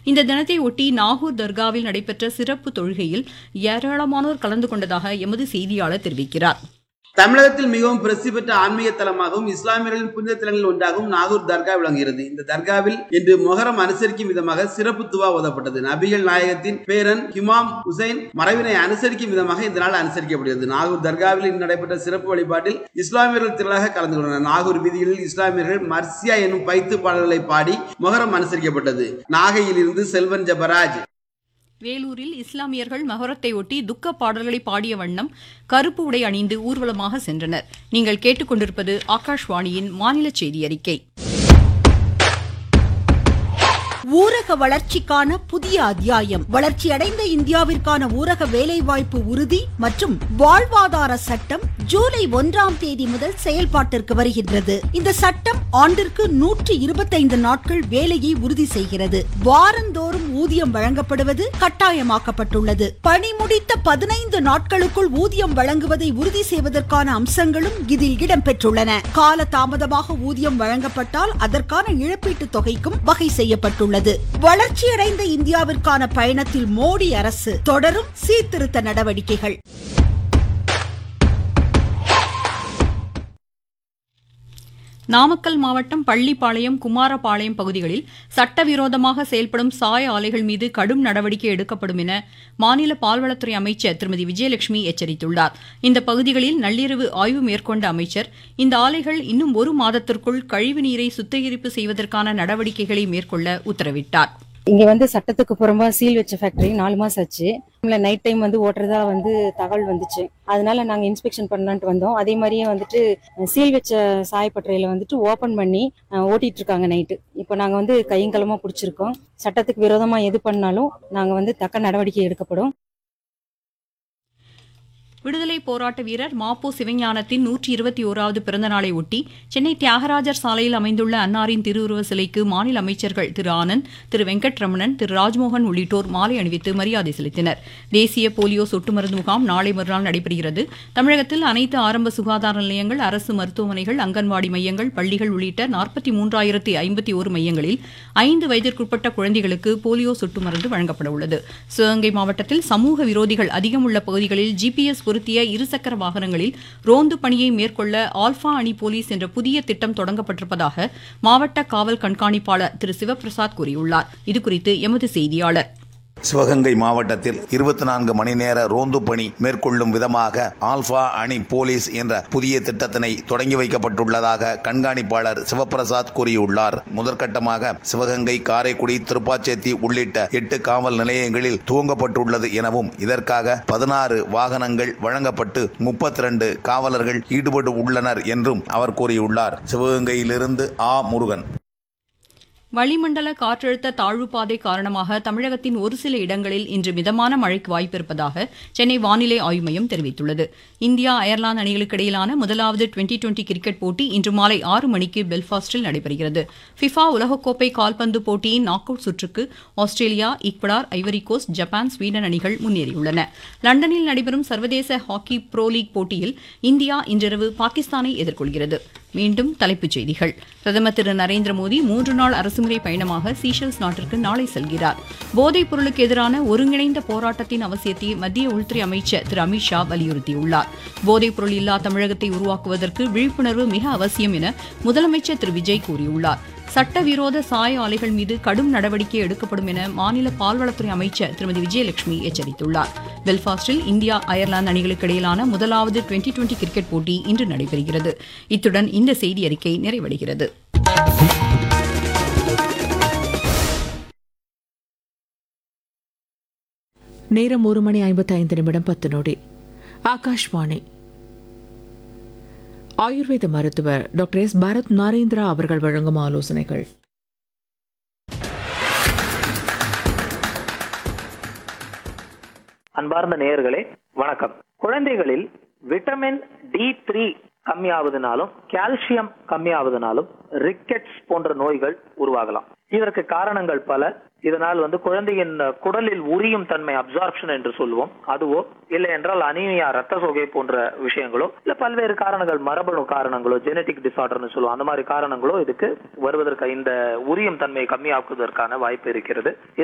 இந்த தினத்தை ஒட்டி நாகூர் தர்காவில் நடைபெற்ற சிறப்பு தொழுகையில் ஏராளமானோர் கலந்து கொண்டதாக எமது செய்தியாளர் தெரிவிக்கிறார் தமிழகத்தில் மிகவும் பிரசித்தி பெற்ற ஆன்மீக தலமாகவும் இஸ்லாமியர்களின் புனித தலங்களில் ஒன்றாகவும் நாகூர் தர்கா விளங்குகிறது இந்த தர்காவில் இன்று மொஹரம் அனுசரிக்கும் விதமாக சிறப்பு துவா ஓதப்பட்டது நபிகள் நாயகத்தின் பேரன் ஹிமாம் ஹுசைன் மறைவினை அனுசரிக்கும் விதமாக இந்த நாள் அனுசரிக்கப்படுகிறது நாகூர் தர்காவில் இன்று நடைபெற்ற சிறப்பு வழிபாட்டில் இஸ்லாமியர்கள் திரளாக கலந்து கொண்டனர் நாகூர் வீதிகளில் இஸ்லாமியர்கள் மர்சியா என்னும் பைத்து பாடல்களை பாடி மொஹரம் அனுசரிக்கப்பட்டது நாகையில் இருந்து செல்வன் ஜபராஜ் வேலூரில் இஸ்லாமியர்கள் மகரத்தை ஒட்டி துக்க பாடல்களை பாடிய வண்ணம் கருப்பு உடை அணிந்து ஊர்வலமாக சென்றனர் நீங்கள் கேட்டுக்கொண்டிருப்பது ஆகாஷ்வாணியின் மாநில செய்தி அறிக்கை ஊரக வளர்ச்சிக்கான புதிய அத்தியாயம் வளர்ச்சியடைந்த இந்தியாவிற்கான ஊரக வேலைவாய்ப்பு உறுதி மற்றும் வாழ்வாதார சட்டம் ஜூலை ஒன்றாம் தேதி முதல் செயல்பாட்டிற்கு வருகின்றது இந்த சட்டம் ஆண்டிற்கு நூற்றி இருபத்தைந்து நாட்கள் வேலையை உறுதி செய்கிறது வாரந்தோறும் ஊதியம் வழங்கப்படுவது கட்டாயமாக்கப்பட்டுள்ளது பணி முடித்த பதினைந்து நாட்களுக்குள் ஊதியம் வழங்குவதை உறுதி செய்வதற்கான அம்சங்களும் இதில் இடம்பெற்றுள்ளன கால தாமதமாக ஊதியம் வழங்கப்பட்டால் அதற்கான இழப்பீட்டுத் தொகைக்கும் வகை செய்யப்பட்டுள்ளது வளர்ச்சியடைந்த இந்தியாவிற்கான பயணத்தில் மோடி அரசு தொடரும் சீர்திருத்த நடவடிக்கைகள் நாமக்கல் மாவட்டம் பள்ளிப்பாளையம் குமாரபாளையம் பகுதிகளில் சட்டவிரோதமாக செயல்படும் சாய ஆலைகள் மீது கடும் நடவடிக்கை எடுக்கப்படும் என மாநில பால்வளத்துறை அமைச்சர் திருமதி விஜயலட்சுமி எச்சரித்துள்ளார் இந்த பகுதிகளில் நள்ளிரவு ஆய்வு மேற்கொண்ட அமைச்சர் இந்த ஆலைகள் இன்னும் ஒரு மாதத்திற்குள் கழிவுநீரை சுத்திகரிப்பு செய்வதற்கான நடவடிக்கைகளை மேற்கொள்ள உத்தரவிட்டார் இங்க வந்து சட்டத்துக்கு புறம்பா சீல் வச்ச ஃபேக்டரி நாலு மாசம் ஆச்சு நைட் டைம் வந்து ஓட்டுறதா வந்து தகவல் வந்துச்சு அதனால நாங்க இன்ஸ்பெக்ஷன் பண்ணலான்ட்டு வந்தோம் அதே மாதிரியே வந்துட்டு சீல் வச்ச சாயப்பட்டறையில வந்துட்டு ஓபன் பண்ணி அஹ், ஓட்டிட்டு இருக்காங்க நைட்டு இப்போ நாங்க வந்து கையங்கலமா பிடிச்சிருக்கோம் சட்டத்துக்கு விரோதமா எது பண்ணாலும் நாங்க வந்து தக்க நடவடிக்கை எடுக்கப்படும் விடுதலை போராட்ட வீரர் மாப்போ சிவஞானத்தின் நூற்றி இருபத்தி ஓராவது பிறந்த நாளை ஒட்டி சென்னை தியாகராஜர் சாலையில் அமைந்துள்ள அன்னாரின் திருவுருவ சிலைக்கு மாநில அமைச்சர்கள் திரு ஆனந்த் திரு வெங்கட்ரமணன் திரு ராஜ்மோகன் உள்ளிட்டோர் மாலை அணிவித்து மரியாதை செலுத்தினர் தேசிய போலியோ சொட்டு மருந்து முகாம் நாளை மறுநாள் நடைபெறுகிறது தமிழகத்தில் அனைத்து ஆரம்ப சுகாதார நிலையங்கள் அரசு மருத்துவமனைகள் அங்கன்வாடி மையங்கள் பள்ளிகள் உள்ளிட்ட நாற்பத்தி மூன்றாயிரத்தி ஐம்பத்தி ஒரு மையங்களில் ஐந்து வயதிற்குட்பட்ட குழந்தைகளுக்கு போலியோ சொட்டு மருந்து வழங்கப்பட உள்ளது சிவகங்கை மாவட்டத்தில் சமூக விரோதிகள் அதிகம் உள்ள பகுதிகளில் ஜிபிஎஸ் பொருத்திய இருசக்கர வாகனங்களில் ரோந்து பணியை மேற்கொள்ள ஆல்பா அணி போலீஸ் என்ற புதிய திட்டம் தொடங்கப்பட்டிருப்பதாக மாவட்ட காவல் கண்காணிப்பாளர் திரு சிவபிரசாத் கூறியுள்ளார் இதுகுறித்து எமது செய்தியாளர் சிவகங்கை மாவட்டத்தில் இருபத்தி நான்கு மணி நேர ரோந்து பணி மேற்கொள்ளும் விதமாக ஆல்பா அணி போலீஸ் என்ற புதிய திட்டத்தினை தொடங்கி வைக்கப்பட்டுள்ளதாக கண்காணிப்பாளர் சிவபிரசாத் கூறியுள்ளார் முதற்கட்டமாக சிவகங்கை காரைக்குடி திருப்பாச்சேத்தி உள்ளிட்ட எட்டு காவல் நிலையங்களில் துவங்கப்பட்டுள்ளது எனவும் இதற்காக பதினாறு வாகனங்கள் வழங்கப்பட்டு முப்பத்தி ரெண்டு காவலர்கள் ஈடுபட்டு உள்ளனர் என்றும் அவர் கூறியுள்ளார் சிவகங்கையிலிருந்து ஆ முருகன் வளிமண்டல காற்றழுத்த தாழ்வு பாதை காரணமாக தமிழகத்தின் ஒரு சில இடங்களில் இன்று மிதமான மழைக்கு வாய்ப்பிருப்பதாக சென்னை வானிலை ஆய்வு மையம் தெரிவித்துள்ளது இந்தியா அயர்லாந்து அணிகளுக்கு இடையிலான முதலாவது டுவெண்டி டுவெண்டி கிரிக்கெட் போட்டி இன்று மாலை ஆறு மணிக்கு பெல்ஃபாஸ்டில் நடைபெறுகிறது ஃபிஃபா உலகக்கோப்பை கால்பந்து போட்டியின் நாக் அவுட் சுற்றுக்கு Australia Ecuador Ivory Coast Japan Sweden அணிகள் முன்னேறியுள்ளன லண்டனில் நடைபெறும் சர்வதேச ஹாக்கி ப்ரோ லீக் போட்டியில் இந்தியா இன்றிரவு பாகிஸ்தானை எதிர்கொள்கிறது மீண்டும் தலைப்புச் செய்திகள் பிரதமர் திரு நரேந்திர மோடி மூன்று நாள் அரசுமுறை பயணமாக சீஷல்ஸ் நாட்டிற்கு நாளை செல்கிறார் போதைப் பொருளுக்கு எதிரான ஒருங்கிணைந்த போராட்டத்தின் அவசியத்தை மத்திய உள்துறை அமைச்சர் திரு அமித்ஷா வலியுறுத்தியுள்ளார் போதைப் பொருள் இல்லா தமிழகத்தை உருவாக்குவதற்கு விழிப்புணர்வு மிக அவசியம் என முதலமைச்சர் திரு விஜய் கூறியுள்ளார் சட்டவிரோத சாய ஆலைகள் மீது கடும் நடவடிக்கை எடுக்கப்படும் என மாநில பால்வளத்துறை அமைச்சர் திருமதி விஜயலட்சுமி எச்சரித்துள்ளார் பெல்ஃபாஸ்டில் இந்தியா அயர்லாந்து அணிகளுக்கு இடையிலான முதலாவது டுவெண்டி டுவெண்டி கிரிக்கெட் போட்டி இன்று நடைபெறுகிறது இத்துடன் இந்த செய்தி அறிக்கை நிறைவடைகிறது நேரம் ஒரு மணி ஐம்பத்தி ஐந்து நிமிடம் பத்து நொடி ஆகாஷ்வாணி ஆயுர்வேத மருத்துவர் டாக்டர் எஸ் பரத் நரேந்திரா அவர்கள் வழங்கும் ஆலோசனைகள் அன்பார்ந்த நேயர்களே வணக்கம் குழந்தைகளில் விட்டமின் டி த்ரீ கம்மியாவதுனாலும் கால்சியம் கம்மியாவதுனாலும் ரிக்கெட்ஸ் போன்ற நோய்கள் உருவாகலாம் இதற்கு காரணங்கள் பல இதனால் வந்து குழந்தையின் குடலில் உரியும் தன்மை அப்சார்ப்ஷன் என்று சொல்லுவோம் அதுவோ இல்லை என்றால் அனீமியா ரத்த சோகை போன்ற விஷயங்களோ இல்ல பல்வேறு காரணங்கள் மரபணு காரணங்களோ ஜெனட்டிக் டிசார்டர்னு சொல்லுவோம் அந்த மாதிரி காரணங்களோ இதுக்கு வருவதற்கு இந்த உரியும் தன்மையை கம்மியாக்குவதற்கான வாய்ப்பு இருக்கிறது